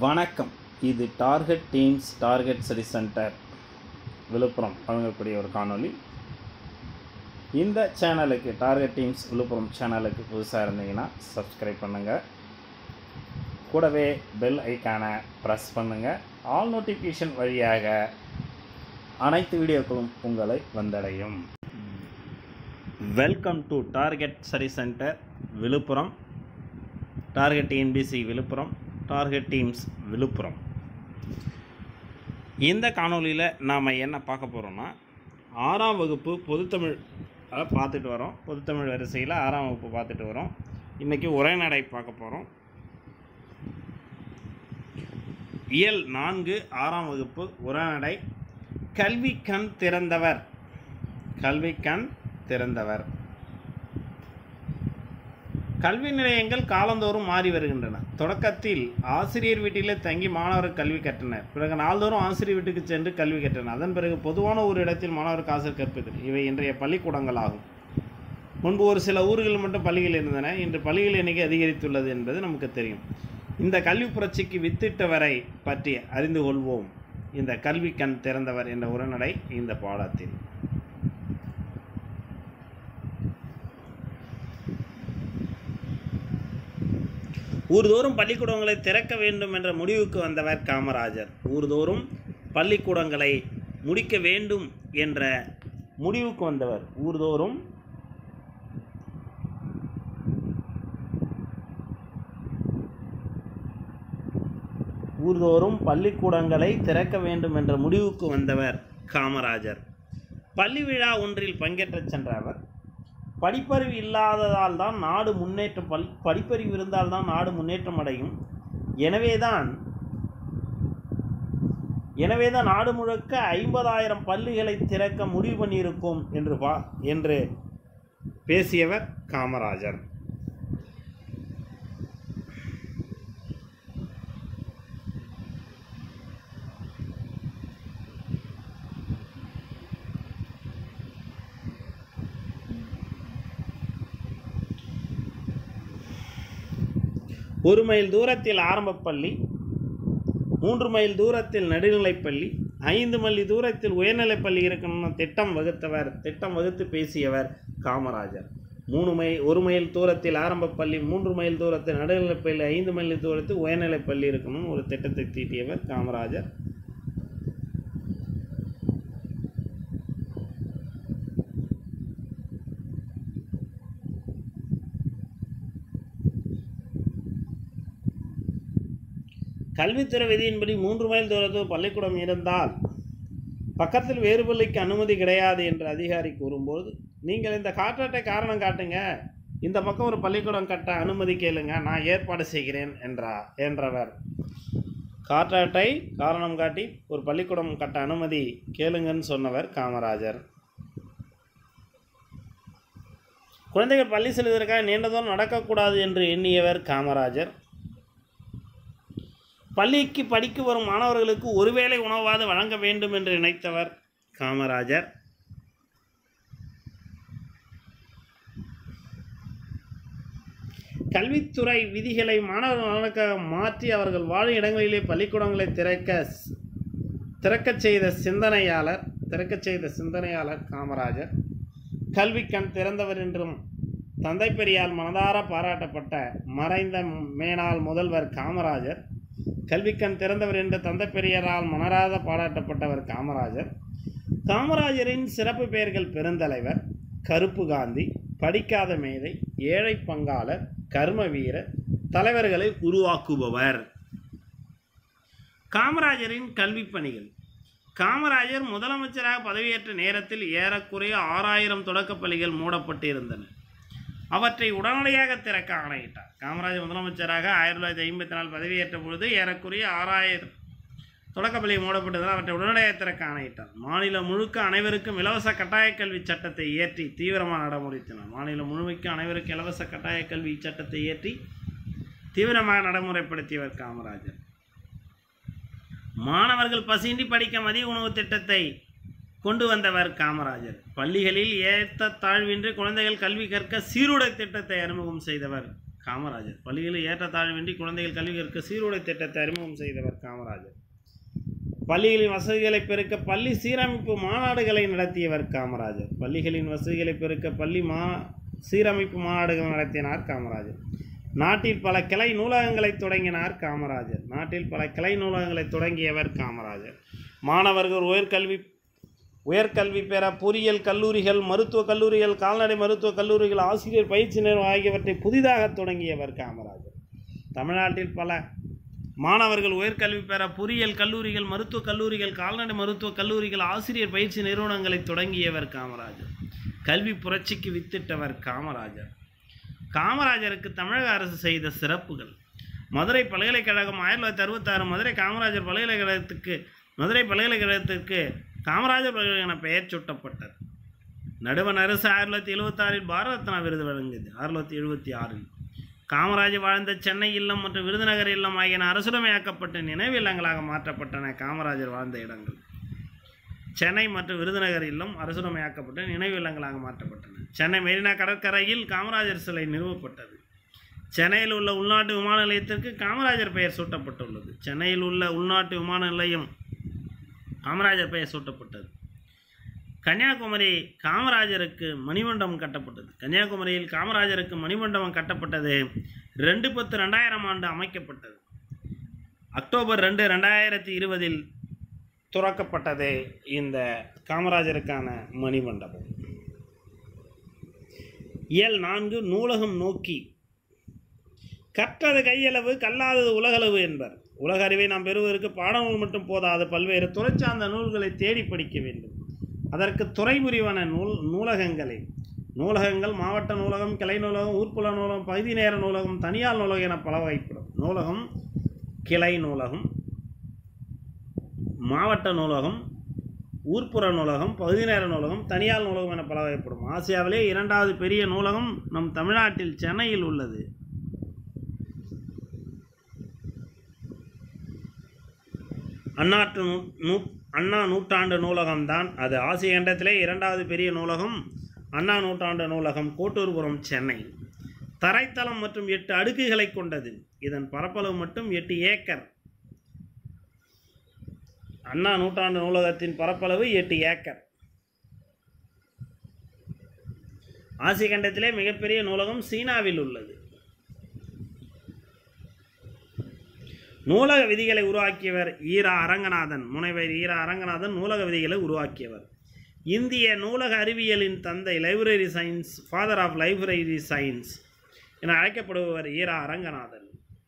வணக்கம் இது target teams target study centre Villupuram வழங்கக்கூடிய ஒரு காணொளி இந்த சேனலுக்கு டார்கெட் டீம்ஸ் விழுப்புரம் சேனலுக்கு புதுசாக இருந்தீங்கன்னா சப்ஸ்கிரைப் பண்ணுங்கள் கூடவே பெல் ஐக்கானை ப்ரெஸ் பண்ணுங்கள் ஆல் நோட்டிஃபிகேஷன் வழியாக அனைத்து வீடியோக்களும் உங்களை வந்தடையும் welcome to target study centre Villupuram target TNPSC Villupuram target teams Villupuram இந்த காணொளியில் நாம் என்ன பார்க்க போகிறோம்னா ஆறாம் வகுப்பு பொதுத்தமிழ் அஹ், பார்த்துட்டு வரோம் பொதுத்தமிழ் வரிசையில் ஆறாம் வகுப்பு பார்த்துட்டு வரோம் இன்றைக்கி உரைநடை பார்க்க போகிறோம் இயல் நான்கு ஆறாம் வகுப்பு உரைநடை கல்வி கண் திறந்தவர் கல்வி கண் திறந்தவர் கல்வி நிலையங்கள் காலந்தோறும் மாறி வருகின்றன தொடக்கத்தில் ஆசிரியர் வீட்டிலே தங்கி மாணவர் கல்வி கற்றனர் பிறகு நாள்தோறும் ஆசிரியர் வீட்டுக்கு சென்று கல்வி கற்றனர் அதன் பிறகு பொதுவான ஒரு இடத்தில் மாணவருக்கு ஆசிரியர் கற்பித்தல் இவை இன்றைய பள்ளிக்கூடங்கள் ஆகும் முன்பு ஒரு சில ஊர்களில் மட்டும் பள்ளிகள் இருந்தன இன்று பள்ளிகள் எண்ணிக்கை அதிகரித்துள்ளது என்பது நமக்கு தெரியும் இந்த கல்வி புரட்சிக்கு வித்திட்டவரை பற்றி அறிந்து கொள்வோம் இந்த கல்வி கண் திறந்தவர் என்ற உரைநடை இந்த பாடத்தில் ஊர்தோறும் பள்ளிக்கூடங்களை திறக்க வேண்டும் என்ற முடிவுக்கு வந்தவர் காமராஜர் ஊர்தோறும் பள்ளிக்கூடங்களை முடிக்க வேண்டும் என்ற முடிவுக்கு வந்தவர் ஊர்தோறும் ஊர்தோறும் பள்ளிக்கூடங்களை திறக்க வேண்டும் என்ற முடிவுக்கு வந்தவர் காமராஜர் பள்ளி விழா ஒன்றில் பங்கேற்றச் சென்ற அவர் படிப்பறிவு இல்லாததால் தான் நாடு முன்னேற்றம் பல் படிப்பறிவு இருந்தால் தான் நாடு முன்னேற்றம் அடையும் எனவேதான் எனவேதான் நாடு முழுக்க ஐம்பதாயிரம் பள்ளிகளை திறக்க முடிவு பண்ணியிருக்கோம் என்று பா என்று பேசியவர் காமராஜர் ஒரு மைல் தூரத்தில் ஆரம்பப் பள்ளி மூன்று மைல் தூரத்தில் நடுநிலைப்பள்ளி ஐந்து மைல் தூரத்தில் உயர்நிலைப்பள்ளி இருக்கணும்னு திட்டம் வகுத்தவர் திட்டம் வகுத்து பேசியவர் காமராஜர் மூணு மைல் ஒரு மைல் தூரத்தில் ஆரம்பப் பள்ளி மூன்று மைல் தூரத்தில் நடுநிலைப்பள்ளி ஐந்து மைல் தூரத்தில் உயர்நிலைப்பள்ளி இருக்கணும்னு ஒரு திட்டத்தை தீட்டியவர் காமராஜர் கல்வித்துறை விதியின்படி மூன்று மைல் தூரத்தில் பள்ளிக்கூடம் இருந்தால் பக்கத்தில் வேறு பள்ளிக்கு அனுமதி கிடையாது என்று அதிகாரி கூறும்போது நீங்கள் இந்த காற்றாட்டை காரணம் காட்டுங்க இந்த பக்கம் ஒரு பள்ளிக்கூடம் கட்ட அனுமதி கேளுங்க நான் ஏற்பாடு செய்கிறேன் என்றா என்றவர் காற்றாட்டை காரணம் காட்டி ஒரு பள்ளிக்கூடம் கட்ட அனுமதி கேளுங்கன்னு சொன்னவர் காமராஜர் குழந்தைகள் பள்ளி செல்வதற்காக நீண்ட தூரம் நடக்கக்கூடாது என்று எண்ணியவர் காமராஜர் பள்ளிக்கு படிக்க வரும் மாணவர்களுக்கு ஒருவேளை உணவாவது வழங்க வேண்டும் என்று நினைத்தவர் காமராஜர் கல்வித்துறை விதிகளை மாணவர்கள் நலனுக்காக மாற்றி அவர்கள் வாழும் இடங்களிலே பள்ளிக்கூடங்களை திறக்க திறக்கச் செய்த சிந்தனையாளர் திறக்கச் செய்த சிந்தனையாளர் காமராஜர் கல்வி கண் திறந்தவர் என்றும் தந்தை பெரியால் மனதார பாராட்டப்பட்ட மறைந்த மேனாள் முதல்வர் காமராஜர் கல்விக்கண் திறந்தவர் என்று தந்தை பெரியாரால் மனராத பாராட்டப்பட்டவர் காமராஜர் காமராஜரின் சிறப்பு பெயர்கள் பெருந்தலைவர் கருப்பு காந்தி படிக்காத மேதை ஏழை பங்காளர் கர்ம வீரர் தலைவர்களை உருவாக்குபவர் காமராஜரின் கல்வி பணிகள் காமராஜர் முதலமைச்சராக பதவியேற்ற நேரத்தில் ஏறக்குறைய ஆறாயிரம் தொடக்கப் பள்ளிகள் மூடப்பட்டிருந்தன அவற்றை உடனடியாக திறக்க ஆணையிட்டார் காமராஜர் முதலமைச்சராக ஆயிரத்தி தொள்ளாயிரத்தி ஐம்பத்தி நாலு பதவியேற்ற பொழுது ஏறக்குறைய ஆறாயிரம் தொடக்கப்பள்ளி மூடப்பட்டதால் அவற்றை உடனடியாக திறக்க ஆணையிட்டார் மாநிலம் முழுக்க அனைவருக்கும் இலவச கட்டாயக் கல்வி சட்டத்தை இயற்றி தீவிரமாக நடைமுறைத்தினார் மாநிலம் முழுமைக்கு அனைவருக்கும் இலவச கட்டாயக் கல்வி சட்டத்தை இயற்றி தீவிரமாக நடைமுறைப்படுத்தியவர் காமராஜர் மாணவர்கள் பசியின்றி படிக்க மதிய உணவு திட்டத்தை கொண்டு வந்தவர் காமராஜர் பள்ளிகளில் ஏற்ற தாழ்வின்றி குழந்தைகள் கல்வி கற்க சீருடை திட்டத்தை அறிமுகம் செய்தவர் காமராஜர் பள்ளிகளில் ஏற்றத்தாழ்வின்றி குழந்தைகள் கல்வி கற்க சீருடை திட்டத்தை அறிமுகம் செய்தவர் காமராஜர் பள்ளிகளின் வசதிகளை பெருக்க பள்ளி சீரமைப்பு மாநாடுகளை நடத்தியவர் காமராஜர் பள்ளிகளின் வசதிகளை பெருக்க பள்ளி மா சீரமைப்பு மாநாடுகள் நடத்தினார் காமராஜர் நாட்டில் பல கிளை நூலகங்களை தொடங்கினார் காமராஜர் நாட்டில் பல கிளை நூலகங்களை தொடங்கியவர் காமராஜர் மாணவர்கள் உயர்கல்வி உயர்கல்வி பெற பொறியியல் கல்லூரிகள் மருத்துவக் கல்லூரிகள் கால்நடை மருத்துவக் கல்லூரிகள் ஆசிரியர் பயிற்சி நிறுவனம் ஆகியவற்றை புதிதாக தொடங்கியவர் காமராஜர் தமிழ்நாட்டில் பல மாணவர்கள் உயர்கல்வி பெற பொறியியல் கல்லூரிகள் மருத்துவக் கல்லூரிகள் கால்நடை மருத்துவக் கல்லூரிகள் ஆசிரியர் பயிற்சி நிறுவனங்களை தொடங்கியவர் காமராஜர் கல்வி புரட்சிக்கு வித்திட்டவர் காமராஜர் காமராஜருக்கு தமிழக அரசு செய்த சிறப்புகள் மதுரை பல்கலைக்கழகம் ஆயிரத்தி தொள்ளாயிரத்தி அறுபத்தாறு மதுரை காமராஜர் பல்கலைக்கழகத்துக்கு மதுரை பல்கலைக்கழகத்திற்கு காமராஜர் பல்கலைக்கழகம் என பெயர் சூட்டப்பட்டது நடுவண் அரசு ஆயிரத்தி தொள்ளாயிரத்தி எழுபத்தாறில் பாரத ரத்னா விருது வழங்கியது ஆயிரத்தி தொள்ளாயிரத்தி எழுபத்தி ஆறில் காமராஜர் வாழ்ந்த சென்னை இல்லம் மற்றும் விருதுநகர் இல்லம் ஆகியன அரசுடைமையாக்கப்பட்ட நினைவு இல்லங்களாக மாற்றப்பட்டன காமராஜர் வாழ்ந்த இடங்கள் சென்னை மற்றும் விருதுநகர் இல்லம் அரசுடைமையாக்கப்பட்ட நினைவு இல்லங்களாக மாற்றப்பட்டன சென்னை மெரினா கடற்கரையில் காமராஜர் சிலை நிறுவப்பட்டது சென்னையில் உள்ள உள்நாட்டு விமான நிலையத்திற்கு காமராஜர் பெயர் சூட்டப்பட்டுள்ளது சென்னையில் உள்ள உள்நாட்டு விமான நிலையம் காமராஜர் பெயர் சூட்டப்பட்டது கன்னியாகுமரி காமராஜருக்கு மணிமண்டபம் கட்டப்பட்டது கன்னியாகுமரியில் காமராஜருக்கு மணிமண்டபம் கட்டப்பட்டது ரெண்டு பத்து ரெண்டாயிரம் ஆண்டு அமைக்கப்பட்டது அக்டோபர் ரெண்டு ரெண்டாயிரத்தி இருபதில் துறக்கப்பட்டது இந்த காமராஜருக்கான மணிமண்டபம் இயல் நான்கு நூலகம் நோக்கி கற்றது கையளவு கல்லாதது உலகளவு என்பர் உலக அறிவை நாம் பெறுவதற்கு பாடநூல் மட்டும் போதாது பல்வேறு துறை சார்ந்த நூல்களை தேடி படிக்க வேண்டும் அதற்கு துறைபுரிவன நூல் நூலகங்களை நூலகங்கள் மாவட்ட நூலகம் கிளை நூலகம் ஊர்ப்புல நூலகம் பகுதி நேர நூலகம் தனியார் நூலகம் என பல வகைப்படும் நூலகம் கிளை நூலகம் மாவட்ட நூலகம் ஊர்ப்புற நூலகம் பகுதி நேர நூலகம் தனியார் நூலகம் என பல வகைப்படும் ஆசியாவிலே இரண்டாவது பெரிய நூலகம் நம் தமிழ்நாட்டில் சென்னையில் உள்ளது அந்நாட்டு நூ நூ அண்ணா நூற்றாண்டு நூலகம்தான் அது ஆசிய கண்டத்திலே இரண்டாவது பெரிய நூலகம் அண்ணா நூற்றாண்டு நூலகம் கோட்டூர்புரம் சென்னை தரைத்தளம் மற்றும் எட்டு அடுக்குகளை கொண்டது இதன் பரப்பளவு மட்டும் எட்டு ஏக்கர் அண்ணா நூற்றாண்டு நூலகத்தின் பரப்பளவு எட்டு ஏக்கர் ஆசிய கண்டத்திலே மிகப்பெரிய நூலகம் சீனாவில் உள்ளது நூலக விதிகளை உருவாக்கியவர் ஈரா அரங்கநாதன் முனைவர் ஈரா அரங்கநாதன் நூலக விதிகளை உருவாக்கியவர் இந்திய நூலக அறிவியலின் தந்தை library science father of library science என அழைக்கப்படுபவர் ஈரா அரங்கநாதன்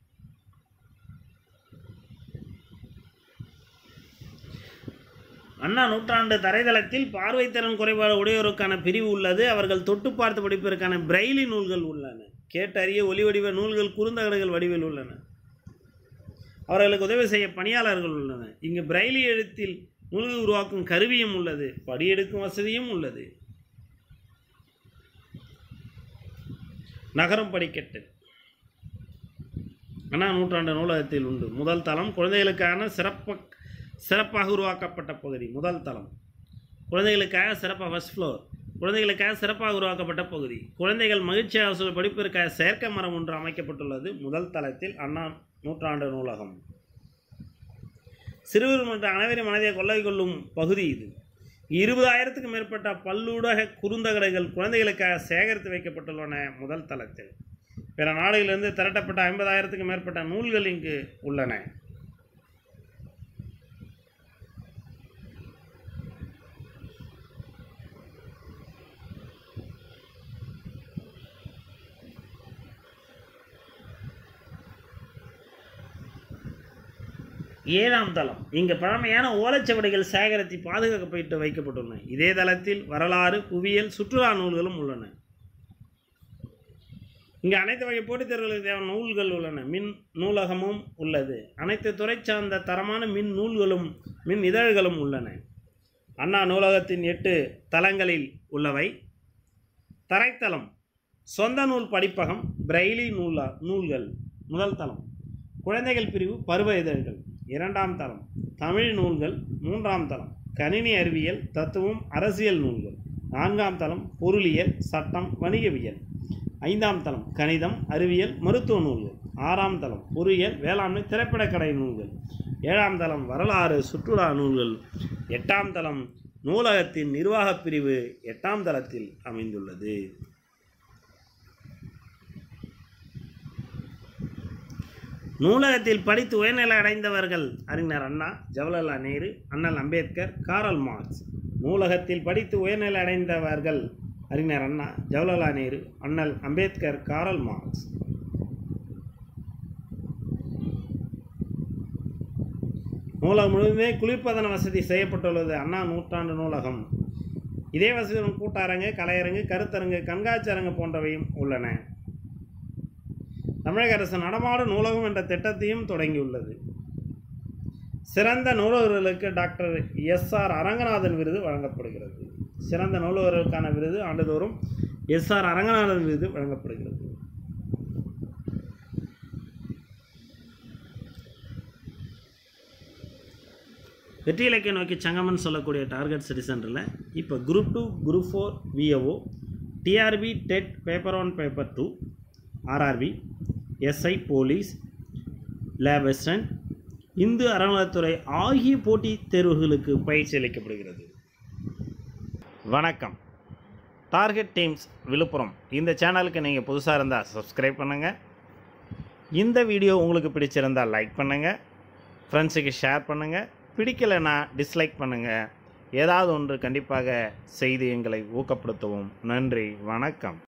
அண்ணா நூற்றாண்டு தரைதளத்தில் பார்வைத்திறன் குறைபாடு உடையோருக்கான பிரிவு உள்ளது அவர்கள் தொட்டு பார்த்து படிப்பதற்கான பிரெய்லி நூல்கள் உள்ளன கேட்டறிய ஒலி வடிவ நூல்கள் குறுந்தகடுகள் வடிவில் உள்ளன அவர்களுக்கு உதவி செய்ய பணியாளர்கள் உள்ளனர் இங்கு பிரெய்லி எழுத்தில் நூல்கள் உருவாக்கும் கருவியும் உள்ளது படியெடுக்கும் வசதியும் உள்ளது நகரம் படிக்கட்டு அண்ணா நூற்றாண்டு நூலகத்தில் உண்டு முதல் தளம் குழந்தைகளுக்கான சிறப்பு சிறப்பாக உருவாக்கப்பட்ட பகுதி முதல் தளம் குழந்தைகளுக்காக சிறப்பாக ஃபர்ஸ்ட் ஃப்ளோர் குழந்தைகளுக்காக சிறப்பாக உருவாக்கப்பட்ட பகுதி குழந்தைகள் மகிழ்ச்சியாக சூழல் படிப்பதற்காக செயற்கை மரம் ஒன்று அமைக்கப்பட்டுள்ளது முதல் தளத்தில் அண்ணா நூற்றாண்டு நூலகம் சிறுவர் மன்ற அனைவரும் மனதை கொள்ளை கொள்ளும் பகுதி இது இருபதாயிரத்துக்கு மேற்பட்ட பல்லூடக குறுந்தகடுகள் குழந்தைகளுக்காக சேகரித்து வைக்கப்பட்டுள்ளன முதல் தளத்தில் பிற நாடுகளிலிருந்து திரட்டப்பட்ட ஐம்பதாயிரத்துக்கு மேற்பட்ட நூல்கள் இங்கு உள்ளன ஏழாம் தளம் இங்கு பழமையான ஓலைச்சுவடிகள் சேகரித்து பாதுகாக்கப்பட்டு வைக்கப்பட்டுள்ளன இதே தளத்தில் வரலாறு புவியியல் சுற்றுலா நூல்களும் உள்ளன இங்கு அனைத்து வகை போட்டித் தேர்வுகளுக்கு தேவையான நூல்கள் உள்ளன மின் நூலகமும் உள்ளது அனைத்து துறை சார்ந்த தரமான மின் நூல்களும் மின் இதழ்களும் உள்ளன அண்ணா நூலகத்தின் எட்டு தளங்களில் உள்ளவை தரைத்தளம் சொந்த நூல் படிப்பகம் பிரெய்லி நூலா நூல்கள் முதல் தளம் குழந்தைகள் பிரிவு பருவ இதழ்கள் இரண்டாம் தளம் தமிழ் நூல்கள் மூன்றாம் தளம் கணினி அறிவியல் தத்துவம் அரசியல் நூல்கள் நான்காம் தளம் பொருளியல் சட்டம் வணிகவியல் ஐந்தாம் தளம் கணிதம் அறிவியல் மருத்துவ நூல்கள் ஆறாம் தளம் பொறியியல் வேளாண்மை திரைப்படக்கலை நூல்கள் ஏழாம் தளம் வரலாறு சுற்றுலா நூல்கள் எட்டாம் தளம் நூலகத்தின் நிர்வாகப் பிரிவு எட்டாம் தளத்தில் அமைந்துள்ளது நூலகத்தில் படித்து உயர்நிலை அடைந்தவர்கள் அறிஞர் அண்ணா ஜவஹர்லால் நேரு அண்ணல் அம்பேத்கர் காரல் மார்க்ஸ் நூலகத்தில் படித்து உயர்நிலை அடைந்தவர்கள் அறிஞர் அண்ணா ஜவஹர்லால் நேரு அண்ணல் அம்பேத்கர் காரல் மார்க்ஸ் நூலகம் முழுவதுமே குளிர்பதன வசதி செய்யப்பட்டுள்ளது அண்ணா நூற்றாண்டு நூலகம் இதே வசதியுடன் கூட்டரங்கு கலையரங்கு கருத்தரங்கு கண்காட்சி அரங்கு போன்றவையும் உள்ளன தமிழக அரசு நடமாடும் நூலகம் என்ற திட்டத்தையும் தொடங்கியுள்ளது சிறந்த நூலகர்களுக்கு டாக்டர் எஸ் ஆர் அரங்கநாதன் விருது வழங்கப்படுகிறது சிறந்த நூலகர்களுக்கான விருது ஆண்டுதோறும் எஸ் ஆர் அரங்கநாதன் விருது வழங்கப்படுகிறது வெற்றி இலக்கிய நோக்கி சங்கமன் சொல்லக்கூடிய டார்கெட் ஸ்டடி சென்டரில் இப்போ group two group four VAO TRB TET paper one paper two RRB SI police lab assistant இந்து அறநிலையத்துறை ஆகிய போட்டித் தேர்வுகளுக்கு பயிற்சி அளிக்கப்படுகிறது வணக்கம் டார்கெட் டீம்ஸ் விழுப்புரம் இந்த சேனலுக்கு நீங்கள் புதுசாக இருந்தால் சப்ஸ்கிரைப் பண்ணுங்கள் இந்த வீடியோ உங்களுக்கு பிடிச்சிருந்தால் லைக் பண்ணுங்கள் ஃப்ரெண்ட்ஸுக்கு ஷேர் பண்ணுங்கள் பிடிக்கலைன்னா டிஸ்லைக் பண்ணுங்கள் ஏதாவது ஒன்று கண்டிப்பாக செய்து எங்களை ஊக்கப்படுத்தவும் நன்றி வணக்கம்